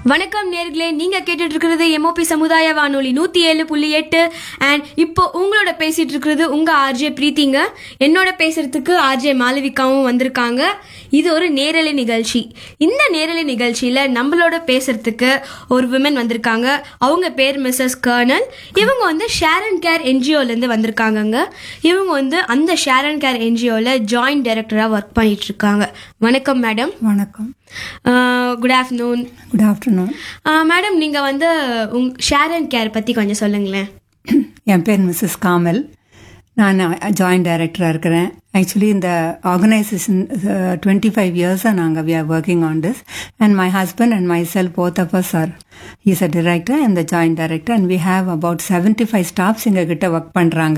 வணக்கம் நேர்களே நீங்க கேட்டுட்டு இருக்கிறது எம்ஓபி சமுதாய வானொலி நூத்தி ஏழு புள்ளி எட்டு அண்ட் இப்போ உங்களோட பேசிட்டு இருக்கிறது உங்க ஆர்ஜே பிரீத்திங்க என்னோட பேசுறதுக்கு ஆர்ஜே மாளவிகாவும் வந்திருக்காங்க இது ஒரு நேரலை நிகழ்ச்சி இந்த நேரலை நிகழ்ச்சியில நம்மளோட பேசுறதுக்கு ஒரு விமன் வந்திருக்காங்க அவங்க பேர் மிஸ்ஸஸ் கர்னல் இவங்க வந்து ஷேரன் கேர் என்ஜிஓல இருந்து வந்திருக்காங்கங்க இவங்க வந்து அந்த ஷேரன் கேர் என்ஜிஓல ஜாயிண்ட் டைரக்டரா ஒர்க் பண்ணிட்டு இருக்காங்க வணக்கம் மேடம் வணக்கம் good afternoon good afternoon madam நீங்க வந்து உங் ஷேர் அண்ட் கேர் பத்தி கொஞ்சம் சொல்லுங்களேன் என் பேர் மிஸ்ஸஸ் காமல் நான் ஜாயிண்ட் டைரக்டராக இருக்கிறேன் ஆக்சுவலி இந்த ஆர்கனைசேஷன் டுவெண்ட்டி ஃபைவ் இயர்ஸாக நாங்கள் we are working on this and my husband and my self both of us are is a director and the joint director and we have about seventy five staffs எங்ககிட்ட work பண்ணுறாங்க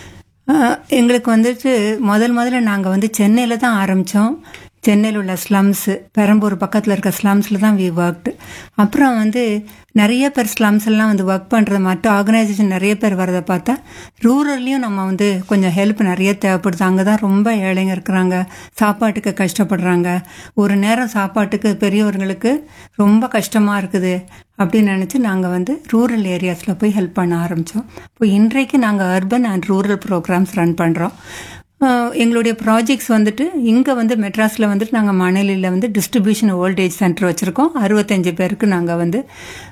எங்களுக்கு வந்துட்டு முதல் முதல்ல நாங்கள் வந்து சென்னையில் தான் ஆரம்பித்தோம் சென்னையில் உள்ள ஸ்லம்ஸு பெரம்பூர் பக்கத்தில் இருக்க ஸ்லம்ஸில் தான் வி ஒர்க்டு அப்புறம் வந்து நிறைய பேர் ஸ்லம்ஸ் எல்லாம் வந்து ஒர்க் பண்ணுறது மற்ற ஆர்கனைசேஷன் நிறைய பேர் வரதை பார்த்தா ரூரல்லையும் நம்ம வந்து கொஞ்சம் ஹெல்ப் நிறைய தேவைப்படுது அங்கே தான் ரொம்ப ஏழைங்க இருக்கிறாங்க சாப்பாட்டுக்கு கஷ்டப்படுறாங்க ஒரு நேரம் சாப்பாட்டுக்கு பெரியவர்களுக்கு ரொம்ப கஷ்டமாக இருக்குது அப்படின்னு நினச்சி நாங்கள் வந்து ரூரல் ஏரியாஸில் போய் ஹெல்ப் பண்ண ஆரம்பித்தோம் இப்போ இன்றைக்கு நாங்கள் urban and rural programmes run பண்ணுறோம் எங்களுடைய ப்ராஜெக்ட்ஸ் வந்துட்டு இங்கே வந்து மெட்ராஸில் வந்துட்டு நாங்கள் மணலியில் வந்து டிஸ்ட்ரிபியூஷன் ஓல்டேஜ் சென்டர் வச்சுருக்கோம் அறுபத்தஞ்சு பேருக்கு நாங்கள் வந்து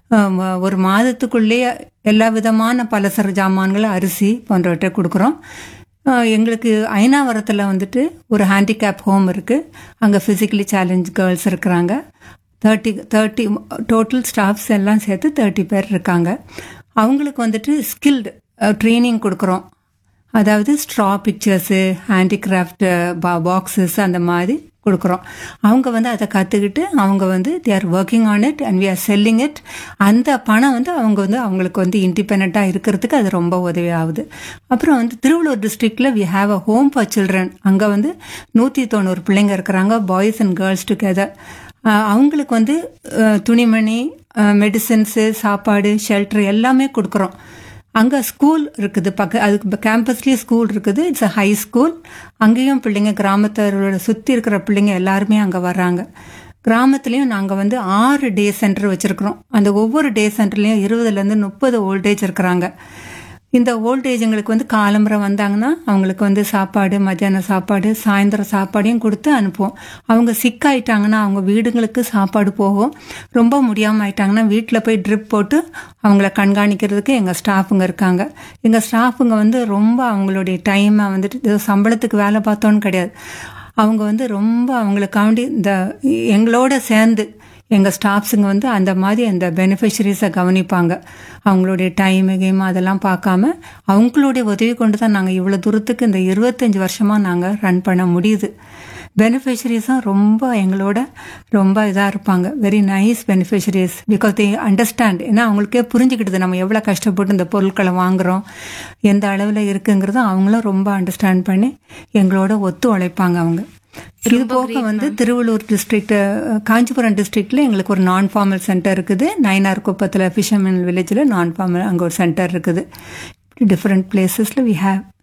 ஒரு மாதத்துக்குள்ளேயே எல்லா விதமான பலசர ஜாமான்கள் அரிசி போன்றவற்றை கொடுக்குறோம் எங்களுக்கு ஐநாவரத்தில் வந்துட்டு ஒரு ஹேண்டிகேப் ஹோம் இருக்குது அங்கே ஃபிசிக்கலி சேலஞ்ச் கேர்ள்ஸ் இருக்கிறாங்க தேர்ட்டி தேர்ட்டி டோட்டல் ஸ்டாஃப்ஸ் எல்லாம் சேர்த்து தேர்ட்டி பேர் இருக்காங்க அவங்களுக்கு வந்துட்டு ஸ்கில்டு ட்ரைனிங் கொடுக்குறோம் அதாவது ஸ்ட்ரா பிக்சர்ஸு ஹேண்டிகிராஃப்ட் பா பாக்ஸஸ் அந்த மாதிரி கொடுக்குறோம் அவங்க வந்து அதை கற்றுக்கிட்டு அவங்க வந்து they are working on it and we are selling it அந்த பணம் வந்து அவங்க வந்து அவங்களுக்கு வந்து இண்டிபெண்ட்டாக இருக்கிறதுக்கு அது ரொம்ப உதவி ஆகுது அப்புறம் வந்து திருவள்ளூர் டிஸ்ட்ரிக்டில் we have a home for children அங்கே வந்து நூற்றி தொண்ணூறு பிள்ளைங்க இருக்கிறாங்க பாய்ஸ் அண்ட் கேர்ள்ஸ் டுகெதர் அவங்களுக்கு வந்து துணிமணி மெடிசன்ஸு சாப்பாடு ஷெல்டர் எல்லாமே கொடுக்குறோம் அங்கே ஸ்கூல் இருக்குது பக்க அதுக்கு கேம்பஸ்லேயே ஸ்கூல் இருக்குது இட்ஸ் அ ஹை ஸ்கூல் அங்கேயும் பிள்ளைங்க கிராமத்தரோட சுற்றி இருக்கிற பிள்ளைங்க எல்லாருமே அங்கே வர்றாங்க கிராமத்துலேயும் நாங்கள் வந்து ஆறு டே சென்டர் வச்சுருக்குறோம் அந்த ஒவ்வொரு டே சென்டர்லேயும் இருபதுலேருந்து முப்பது ஓல்டேஜ் இருக்கிறாங்க இந்த ஓல்டேஜுங்களுக்கு வந்து காலம்பரம் வந்தாங்கன்னா அவங்களுக்கு வந்து சாப்பாடு மத்தியான சாப்பாடு சாயந்தரம் சாப்பாடையும் கொடுத்து அனுப்புவோம் அவங்க சிக் ஆயிட்டாங்கன்னா அவங்க வீடுங்களுக்கு சாப்பாடு போகும் ரொம்ப முடியாமல் ஆயிட்டாங்கன்னா வீட்டில் போய் ட்ரிப் போட்டு அவங்கள கண்காணிக்கிறதுக்கு எங்கள் ஸ்டாஃபுங்க இருக்காங்க எங்கள் ஸ்டாஃபுங்க வந்து ரொம்ப அவங்களுடைய டைமை வந்துட்டு சம்பளத்துக்கு வேலை பார்த்தோன்னு கிடையாது அவங்க வந்து ரொம்ப அவங்களுக்காண்டி இந்த எங்களோட சேர்ந்து எங்கள் ஸ்டாஃப்ஸுங்க வந்து அந்த மாதிரி அந்த பெனிஃபிஷரிஸை கவனிப்பாங்க அவங்களுடைய டைமு கேம் அதெல்லாம் பார்க்காம அவங்களுடைய உதவி கொண்டு தான் நாங்கள் இவ்வளோ தூரத்துக்கு இந்த இருபத்தஞ்சி வருஷமாக நாங்கள் ரன் பண்ண முடியுது பெனிஃபிஷரிஸும் ரொம்ப எங்களோட ரொம்ப இதாக இருப்பாங்க very nice beneficiaries because they understand ஏன்னா அவங்களுக்கே புரிஞ்சுக்கிட்டது நம்ம எவ்வளோ கஷ்டப்பட்டு இந்த பொருட்களை வாங்குகிறோம் எந்த அளவில் இருக்குங்கிறதும் அவங்களும் ரொம்ப அண்டர்ஸ்டாண்ட் பண்ணி எங்களோட ஒத்து உழைப்பாங்க அவங்க இது போக வந்து திருவள்ளூர் டிஸ்ட்ரிக்ட் காஞ்சிபுரம் டிஸ்ட்ரிக்ட்ல எங்களுக்கு ஒரு நான் ஃபார்மல் சென்டர் இருக்குது நயனார் குப்பத்தில் ஃபிஷர்மேன் வில்லேஜில் நான் ஃபார்மல் அங்கே ஒரு சென்டர் இருக்குது டிஃப்ரெண்ட் பிளேசஸில் வி ஹேவ்